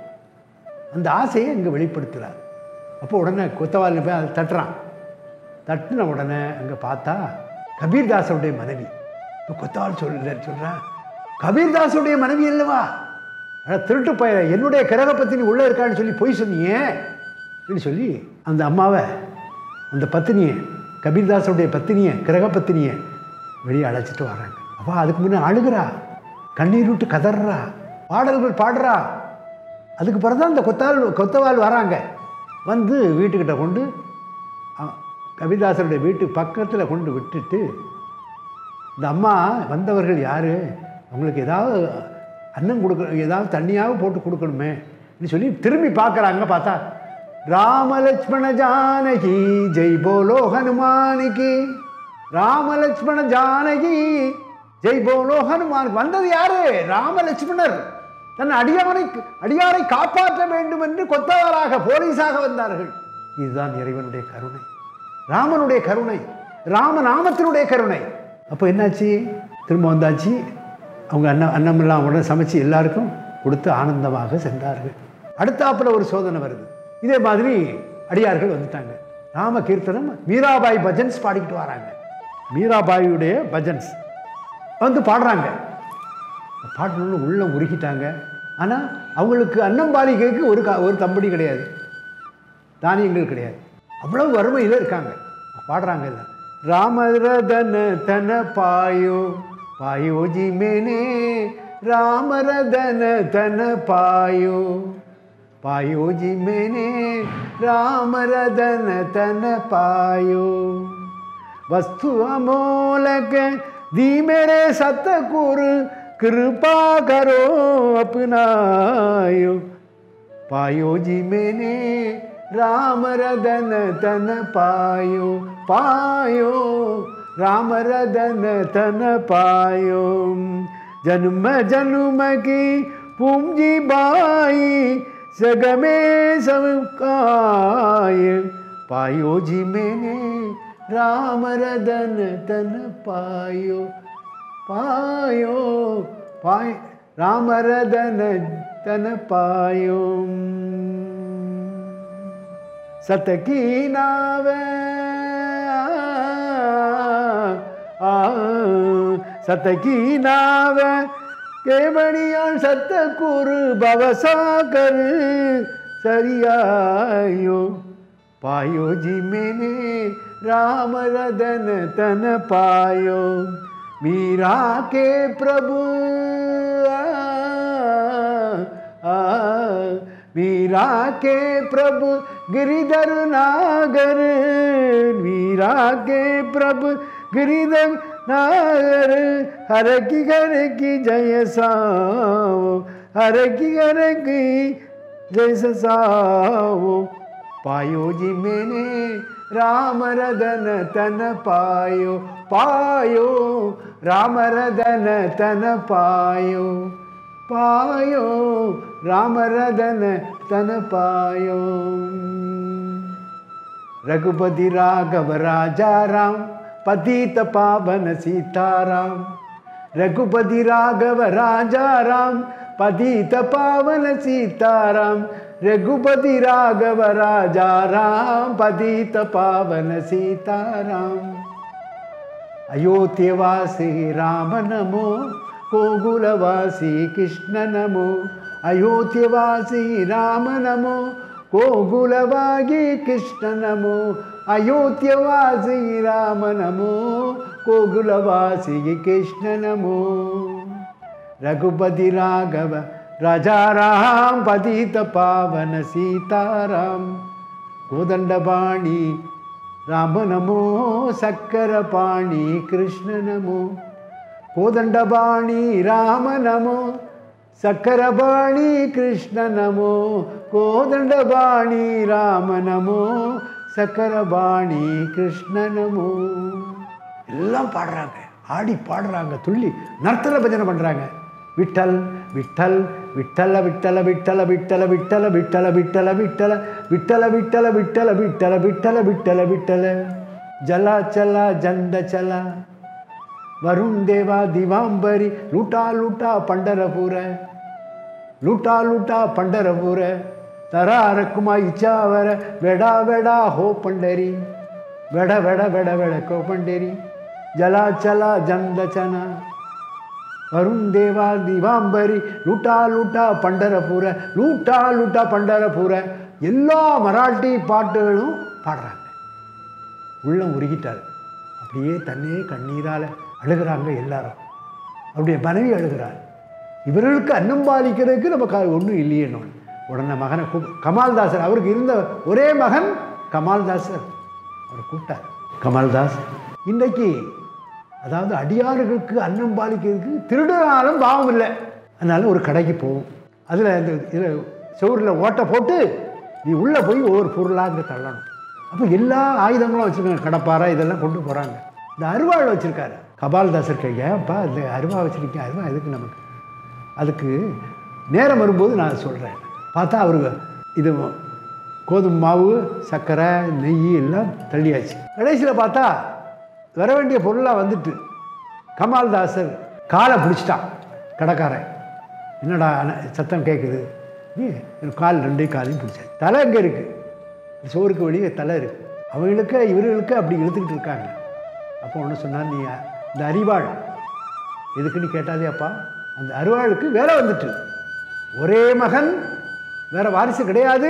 அந்த ஆசையை இங்கே வெளிப்படுத்துகிறார் அப்போ உடனே கொத்தவாளி போய் அதை தட்டுறான் தட்டின உடனே அங்கே பார்த்தா கபீர்தாசருடைய மனைவி இப்போ கொத்தாள் சொல்ல சொல்கிறேன் கபீர்தாஸுடைய மனைவி அல்லவா அட திருட்டு பய என்னுடைய கிரக பத்தினி உள்ளே இருக்கான்னு சொல்லி பொய் சொன்னியே அப்படின்னு சொல்லி அந்த அம்மாவை அந்த பத்தினியை கபீர்தாஸுடைய பத்தினியை கிரக பத்தினியை வெளியே அழைச்சிட்டு வராங்க அப்பா அதுக்கு முன்னே அழுகிறா கண்ணீர் விட்டு கதறா பாடல்கள் பாடுறா அதுக்கு பிறகு தான் இந்த கொத்தாள் கொத்தவாள் வராங்க வந்து வீட்டுக்கிட்ட கொண்டு அ- கவிதாசருடைய வீட்டு பக்கத்தில் கொண்டு விட்டுட்டு இந்த அம்மா வந்தவர்கள் யார் அவங்களுக்கு ஏதாவது அன்னம் கொடுக்க ஏதாவது தண்ணியாவது போட்டு கொடுக்கணுமே அப்படின்னு சொல்லி திரும்பி பார்க்குறாங்க பார்த்தா ராமலட்சுமண ஜானகி ஜெய் போலோ ஹனுமானுக்கு ராமலட்சுமண ஜானகி ஜெய் போலோ ஹனுமானுக்கு வந்தது யாரு ராமலட்சுமணர் தன் அடியாரை அடியாரை காப்பாற்ற வேண்டும் என்று கொத்தவராக போலீஸாக வந்தார்கள் இதுதான் இறைவனுடைய கருணை ராமனுடைய கருணை ராமநாமத்தினுடைய கருணை அப்போ என்னாச்சு திரும்ப வந்தாச்சு அவங்க அன்னம் அன்னமெல்லாம் உடனே சமைச்சு எல்லாருக்கும் கொடுத்து ஆனந்தமாக சென்றார்கள் அடுத்தாப்புல ஒரு சோதனை வருது இதே மாதிரி அடியார்கள் வந்துட்டாங்க ராம கீர்த்தனம் மீராபாய் பஜன்ஸ் பாடிக்கிட்டு வராங்க மீராபாயுடைய பஜன்ஸ் வந்து பாடுறாங்க பாடணும்னு உள்ளம் உருகிட்டாங்க ஆனால் அவங்களுக்கு அன்னம்பாலிகைக்கு ஒரு கா ஒரு தம்படி கிடையாது தானியங்கள் கிடையாது அவ்வளவு வறுமையில் இருக்காங்க பாடுறாங்க இல்லை ராமரதன தன பாயோ பாயோஜி மேனே ராமரதன தன பாயோ பாயோஜி மேனே ராமரதன தன பாயோ वस्तु अमोलक दी मेरे सतगुर कृपा करो अपनायो पायो जी मैंने राम रदन तन पायो पायो राम रदन तन पायो जन्म जन्म की पूंजी बाई सग में सबकाय पायो जी मैंने राम रदन तन पायो पायो पाय राम रदन तन पायो सत की नाव आ, सत की नाव केवड़ियां सत कुर बवसा कर सरियायो पायो जी मैंने राम रदन तन पायो मीरा के प्रभु आ, आ, मीरा के प्रभु गिरिधर नागर मीरा के प्रभु गिरिधर नागर हर की घर की जय साओ हर की घर की जय साओ पायो जी मैंने राम रदन तन पायो पायो राम रदन तन पायो पायो राम रदन तन पायो रघुपति राघव राजा राम पतित पावन सीताराम रघुपति राघव राजा राम पतित पावन सीताराम रघुपति राघव राजा राम पतित पावन सीताराम अयोध्यवासी राम नमो गोकुलवासी कृष्ण नमो अयोध्यवासी राम नमो गोकुलवागी कृष्ण नमो अयोध्यवासी राम नमो गोकुलवासी कृष्ण नमो रघुपति राघव राजा राम पतित पावन सीताराम कोदंडपाणि राम नमो सक्करपाणि कृष्ण नमो कोदंडपाणि राम नमो सक्करपाणि कृष्ण नमो कोदंडपाणि राम नमो சக்கரபாணி கிருஷ்ண நமோ எல்லாம் பாடுறாங்க ஆடி பாடுறாங்க துள்ளி நர்த்தன பஜனை பண்ணுறாங்க விட்டல் விட்டல் விட்டல விட்டல விட்டல விட்டல விட்டல விட்டல விட்டல விட்டல விட்டல விட்டல விட்டல விட்டல விட்டல விட்டல விட்டல ஜலா चला जंड चला वरुण देवा दिवांबरी लूटा लूटा पंढरपूर लूटा लूटा पंढरपूर तरा रकुमा इच्छावर वेडा वेडा हो पंढरी वेड वेड वेड वेड को पंढरी ஜலாச்சலா ஜந்தச்சனா வருண் தேவா திவாம்பரி லூட்டா லூட்டா பண்டரபுர லூட்டா லூட்டா பண்டரபுர எல்லா மராட்டி பாட்டுகளும் பாடுறாங்க உள்ளம் உருகிட்டார் அப்படியே தன்னையே கண்ணீரால் அழுகிறாங்க எல்லாரும் அவருடைய மனைவி அழுகிறார் இவர்களுக்கு அன்னம் பாலிக்கிறதுக்கு நமக்கு ஒன்றும் இல்லையே நான் உடனே மகனை கூப் கமால்தாசர் அவருக்கு இருந்த ஒரே மகன் கமால்தாசர் அவர் கூப்பிட்டார் கமால்தாஸ் இன்றைக்கு அதாவது அடியார்களுக்கு அன்னம் பாலிக்கிறதுக்கு திருடனாலும் பாவம் இல்லை அதனால ஒரு கடைக்கு போவோம் அதில் இந்த இதில் சுவரில் ஓட்டை போட்டு நீ உள்ளே போய் ஒவ்வொரு பொருளாக இங்கே தள்ளணும் அப்போ எல்லா ஆயுதங்களும் வச்சுருக்காங்க கடப்பாறை இதெல்லாம் கொண்டு போகிறாங்க இந்த அருவாள் வச்சுருக்காரு கபால்தாசர் கை ஏன்ப்பா இந்த அருவா வச்சுருக்கேன் அருவா எதுக்கு நமக்கு அதுக்கு நேரம் வரும்போது நான் சொல்கிறேன் பார்த்தா அவரு இது கோதுமை மாவு சர்க்கரை நெய் எல்லாம் தள்ளியாச்சு கடைசியில் பார்த்தா வர வேண்டிய பொருளாக வந்துட்டு கமால்தாசர் காலை பிடிச்சிட்டான் கடைக்காரன் என்னடா அண்ணா, சத்தம் கேட்குது நீ என் கால் ரெண்டே காலையும் பிடிச்சாச்சு தலை எங்கே இருக்குது சோறுக்கு வெளியே தலை இருக்குது அவங்களுக்கு இவர்களுக்கு அப்படி இழுத்துக்கிட்டு இருக்காங்க அப்போ ஒன்று சொன்னார் நீ இந்த அறிவாள் எதுக்குன்னு கேட்டாலே அப்பா அந்த அருவாளுக்கு வேலை வந்துட்டு ஒரே மகன் வேற வாரிசு கிடையாது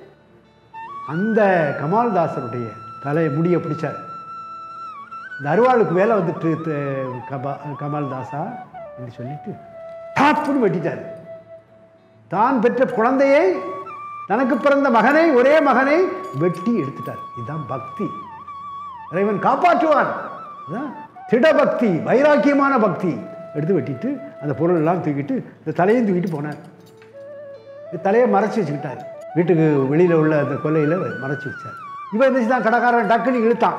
அந்த கமால்தாசருடைய தலையை முடியை பிடிச்சார் இந்த அருவாளுக்கு வேலை வந்துட்டு த- கபா கமால்தாசா என்று சொல்லிட்டு டாப்புன்னு வெட்டிட்டார் தான் பெற்ற குழந்தையை தனக்கு பிறந்த மகனை ஒரே மகனை வெட்டி எடுத்துட்டார் இதுதான் பக்தி இறைவன் காப்பாற்றுவான் அதான் திடபக்தி வைராக்கியமான பக்தி எடுத்து வெட்டிட்டு அந்த பொருள் எல்லாம் தூக்கிட்டு இந்த தலையும் தூக்கிட்டு போனார் இந்த தலையை மறைச்சி வச்சுக்கிட்டார் வீட்டுக்கு வெளியில் உள்ள அந்த கொல்லையில் மறைச்சி வச்சார் இவன் என்ன தான் கடைக்காரன் டக்குன்னு இழுத்தான்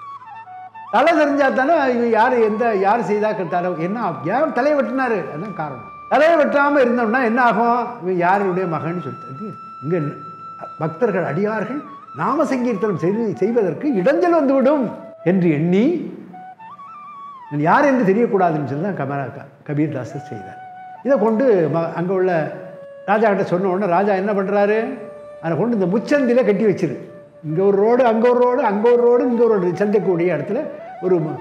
தலை தெரிஞ்சா தானே இவன் யார் எந்த யார் செய்தா தலை என்ன ஏன் தலையை வெட்டினாரு அதுதான் காரணம் தலையை வெட்டாமல் இருந்தோம்னா என்ன ஆகும் இவன் யாருடைய மகன் சொல்லிட்டு இங்கே பக்தர்கள் அடியார்கள் நாம சங்கீர்த்தனம் செய்து செய்வதற்கு இடைஞ்சல் வந்துவிடும் என்று எண்ணி நான் யார் என்று தெரியக்கூடாதுன்னு சொல்லி தான் கமரா க- கபீர்தாசர் செய்தார் இதை கொண்டு ம அங்கே உள்ள ராஜா கிட்ட சொன்ன உடனே ராஜா என்ன பண்ணுறாரு அதை கொண்டு இந்த முச்சந்தில கட்டி வச்சிரு இங்கே ஒரு ரோடு அங்கே ஒரு ரோடு அங்கே ஒரு ரோடு இங்கே ஒரு ரோடு சந்தைக்கூடிய இடத்துல ஒரு ம-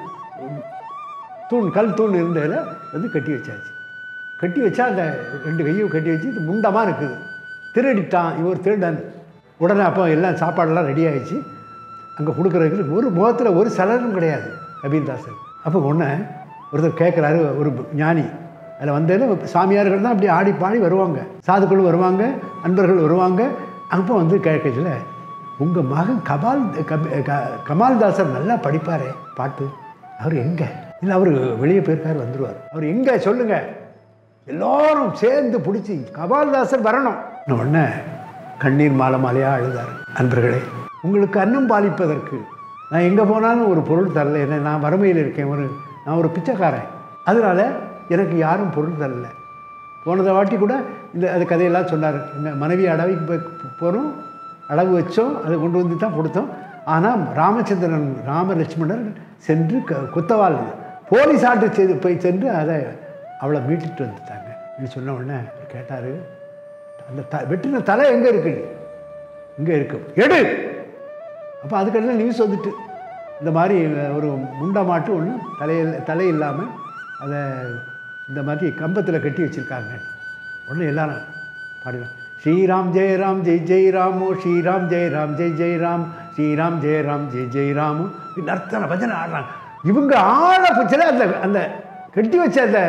தூண் கல் தூண் இருந்ததில் வந்து கட்டி வச்சாச்சு கட்டி வச்சா அந்த ரெண்டு கையும் கட்டி வச்சு இது முண்டமாக இருக்குது திருடிட்டான் இவர் திருடன் உடனே அப்போ எல்லாம் சாப்பாடெல்லாம் ரெடி ஆயிடுச்சு அங்கே கொடுக்குறதுக்கு ஒரு முகத்தில் ஒரு சலனும் கிடையாது கபீர்தாசன் அப்போ ஒன்று ஒருத்தர் கேட்குறாரு ஒரு ஞானி அதில் வந்ததில் சாமியார்கள் தான் அப்படி ஆடி பாடி வருவாங்க சாதுக்கள் வருவாங்க அன்பர்கள் வருவாங்க அப்போ வந்து கேட்கல உங்கள் மகன் கபால் கப- க- கமால்தாசர் நல்லா படிப்பாரே பாட்டு அவர் எங்கே இல்லை அவர் வெளியே போயிருக்காரு வந்துடுவார் அவர் எங்கே சொல்லுங்கள் எல்லாரும் சேர்ந்து பிடிச்சி கபால்தாசர் வரணும் இன்னும் உடனே கண்ணீர் மாலை மாலையாக அழுதார் அன்பர்களே உங்களுக்கு அன்னம் பாலிப்பதற்கு நான் எங்கே போனாலும் ஒரு பொருள் தரல என்ன நான் வறுமையில் இருக்கேன் ஒரு நான் ஒரு பிச்சைக்காரன் அதனால் எனக்கு யாரும் பொருள் தரல போனதை வாட்டி கூட இந்த அது கதையெல்லாம் சொன்னார் எங்கள் மனைவி அடவைக்கு போய் போகிறோம் அடகு வச்சோம் அதை கொண்டு வந்து தான் கொடுத்தோம் ஆனால் ராமச்சந்திரன் ராம லட்சுமணர் சென்று க குத்தவால் போலீஸ் ஆட்டு செய்து போய் சென்று அதை அவளை மீட்டுட்டு வந்துட்டாங்க இப்படி சொன்ன உடனே கேட்டார் அந்த த வெட்டின தலை எங்கே இருக்குது இங்கே இருக்கு எடு அப்போ அதுக்கெல்லாம் நியூஸ் வந்துட்டு இந்த மாதிரி ஒரு முண்டை மாட்டு ஒன்று தலையில் தலை இல்லாமல் அதை இந்த மாதிரி கம்பத்தில் கட்டி வச்சுருக்காங்க உடனே எல்லாரும் பாடுவேன் ஸ்ரீராம் ஜெய ராம் ஜெய் ஜெய் ராமோ ஸ்ரீராம் ஜெய ராம் ஜெய் ஜெய் ராம் ஸ்ரீராம் ஜெய ராம் ஜெய் ஜெய் ராமோ இந்த அர்த்தனை பஜனை ஆடுறாங்க இவங்க ஆள பட்சத்தில் அந்த அந்த கட்டி வச்ச அந்த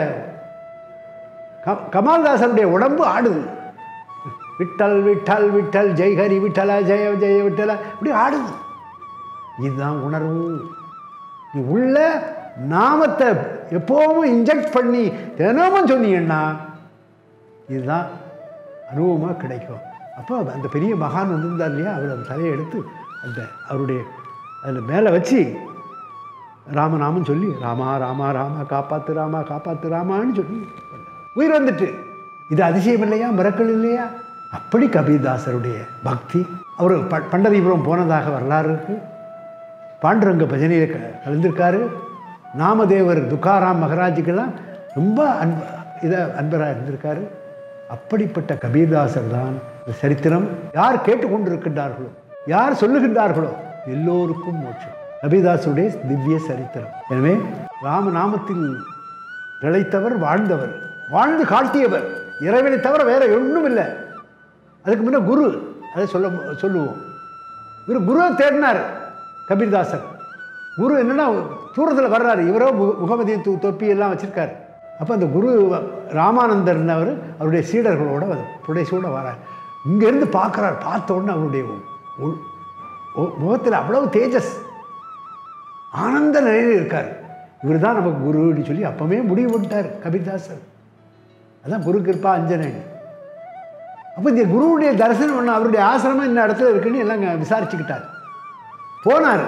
க- கமால்தாசனுடைய உடம்பு ஆடுது விட்டல் விட்டல் விட்டல் ஜெய் ஹரி விட்டல ஜெய ஜெய விட்டல இப்படி ஆடுது இதுதான் உணர்வு நீ உள்ள நாமத்தை எப்போவும் இன்ஜெக்ட் பண்ணி தினமும் சொன்னீங்கன்னா இதுதான் அனுபவமாக கிடைக்கும் அப்போ அந்த பெரிய மகான் வந்திருந்தார் இல்லையா அவர் அந்த தலையை எடுத்து அந்த அவருடைய அதில் மேலே வச்சு ராமநாமம் சொல்லி ராமா ராமா ராமா காப்பாத்து ராமா காப்பாத்து ராமான்னு சொல்லி உயிர் வந்துட்டு இது அதிசயம் இல்லையா மிரக்கல் இல்லையா அப்படி கபீர்தாசருடைய பக்தி அவர் ப பண்டரிபுரம் போனதாக வரலாறு இருக்கு பாண்டுரங்க பஜனையில் க கலந்திருக்காரு நாமதேவர் துக்காராம் மகராஜுக்கெல்லாம் ரொம்ப அன்ப இதை அன்பராக இருந்திருக்காரு அப்படிப்பட்ட கபீர்தாசர் தான் இந்த சரித்திரம் யார் கேட்டுக்கொண்டிருக்கின்றார்களோ யார் சொல்லுகின்றார்களோ எல்லோருக்கும் மோட்சம் கபிதாசுடைய திவ்ய சரித்திரம் எனவே ராமநாமத்தில் நிலைத்தவர் வாழ்ந்தவர் வாழ்ந்து காட்டியவர் இறைவனை தவிர வேற ஒன்றும் இல்லை அதுக்கு முன்ன குரு அதை சொல்ல சொல்லுவோம் இவர் குருவை தேடினார் கபீர்தாசர் குரு என்னன்னா தூரத்தில் வர்றாரு இவரோ மு- முகமதிய து தொப்பி எல்லாம் வச்சிருக்காரு அப்போ அந்த குரு ராமானந்தர்னவர் அவருடைய சீடர்களோட புடைசோட வரார் இங்கேருந்து பார்க்குறார் பார்த்த உடனே அவருடைய முகத்தில் அவ்வளவு தேஜஸ் ஆனந்த நிலையில் இருக்கார் இவர் தான் நமக்கு குருன்னு சொல்லி அப்பவே முடிவு பண்ணிட்டார் கபீர்தாசர் அதான் குரு கிருப்பா அஞ்சனன் அப்போ இந்த குருவுடைய தரிசனம் பண்ண அவருடைய ஆசிரமம் இந்த இடத்துல இருக்குன்னு எல்லாம் இங்க விசாரிச்சுக்கிட்டார் போனார்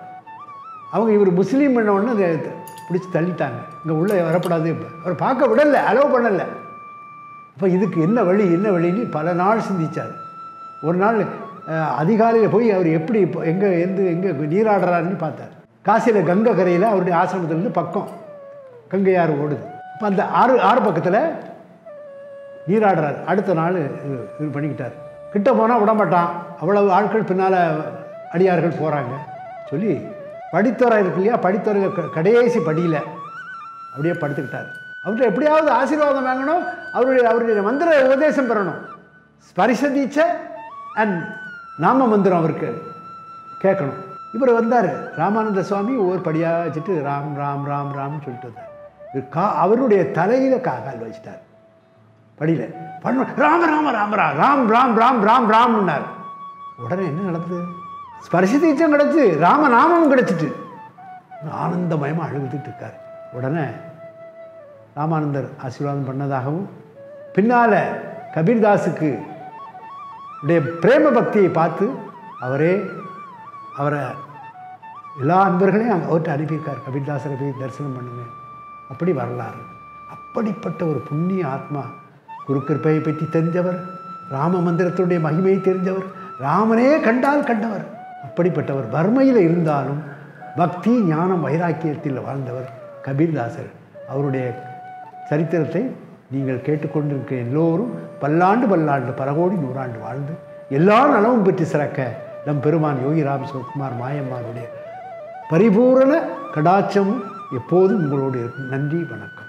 அவங்க இவர் முஸ்லீம் பண்ண உடனே அதை பிடிச்சி தள்ளிட்டாங்க இங்கே உள்ளே வரக்கூடாது அவர் பார்க்க விடலை அலோவ் பண்ணலை அப்போ இதுக்கு என்ன வழி என்ன வழின்னு பல நாள் சிந்திச்சார் ஒரு நாள் அஹ், அதிகாலையில் போய் அவர் எப்படி இப்போ எங்கே எந்த எங்கே நீராடுறாருன்னு பார்த்தார் காசியில் கங்கை கரையில் அவருடைய ஆசிரமத்திலேருந்து பக்கம் கங்கை ஆறு ஓடுது இப்போ அந்த ஆறு ஆறு பக்கத்தில் நீராடுறார் அடுத்த நாள் இது இது பண்ணிக்கிட்டார் கிட்ட போனால் விடமாட்டான் அவ்வளவு ஆட்கள் பின்னால் அடியார்கள் போகிறாங்க சொல்லி படித்துறை இருக்கு இல்லையா படித்துறை க- கடைசி படியில் அப்படியே படுத்துக்கிட்டார் அவர்கிட்ட எப்படியாவது ஆசீர்வாதம் வாங்கணும் அவருடைய அவருடைய மந்திர உபதேசம் பெறணும் ஸ்பரிச தீட்சை அண்ட் நாம மந்திரம் அவருக்கு கேட்கணும் இவர் வந்தார் ராமானந்த சுவாமி ஒவ்வொரு படியாக வச்சுட்டு ராம் ராம் ராம் ராம்னு சொல்லிட்டு வந்தார் இவர் கா அவருடைய தலையில் காக்கால் வச்சிட்டார் படியில் பண்ண ராம ராம ராம ரா ராம் ராம் ராம் ராம் ராம்னார் உடனே என்ன நடந்தது ஸ்பரிச தீட்சம் கிடச்சி ராமநாமமும் கிடச்சிட்டு ஆனந்தமயமாக அழுதுட்டு இருக்கார் உடனே ராமானந்தர் ஆசீர்வாதம் பண்ணதாகவும் பின்னால் கபீர்தாஸுக்கு உடைய பிரேம பக்தியை பார்த்து அவரே அவரை எல்லா அன்பர்களையும் அங்க அவர்கிட்ட அனுப்பியிருக்கார் கபீர்தாசரை போய் தரிசனம் பண்ணுங்க அப்படி வரலாறு அப்படிப்பட்ட ஒரு புண்ணிய ஆத்மா குரு கிருப்பையை பற்றி தெரிஞ்சவர் ராம மந்திரத்துடைய மகிமையை தெரிஞ்சவர் ராமனே கண்டால் கண்டவர் அப்படிப்பட்டவர் வறுமையில் இருந்தாலும் பக்தி ஞானம் வைராக்கியத்தில் வாழ்ந்தவர் கபீர்தாசர் அவருடைய சரித்திரத்தை நீங்கள் கேட்டுக்கொண்டிருக்க எல்லோரும் பல்லாண்டு பல்லாண்டு பரகோடி நூறாண்டு வாழ்ந்து எல்லா நலமும் பெற்று சிறக்க நம் பெருமான் யோகி ராம் சிவகுமார் மாயம்மாருடைய பரிபூரண கடாட்சமும் எப்போதும் உங்களோடு இருக்கும் நன்றி வணக்கம்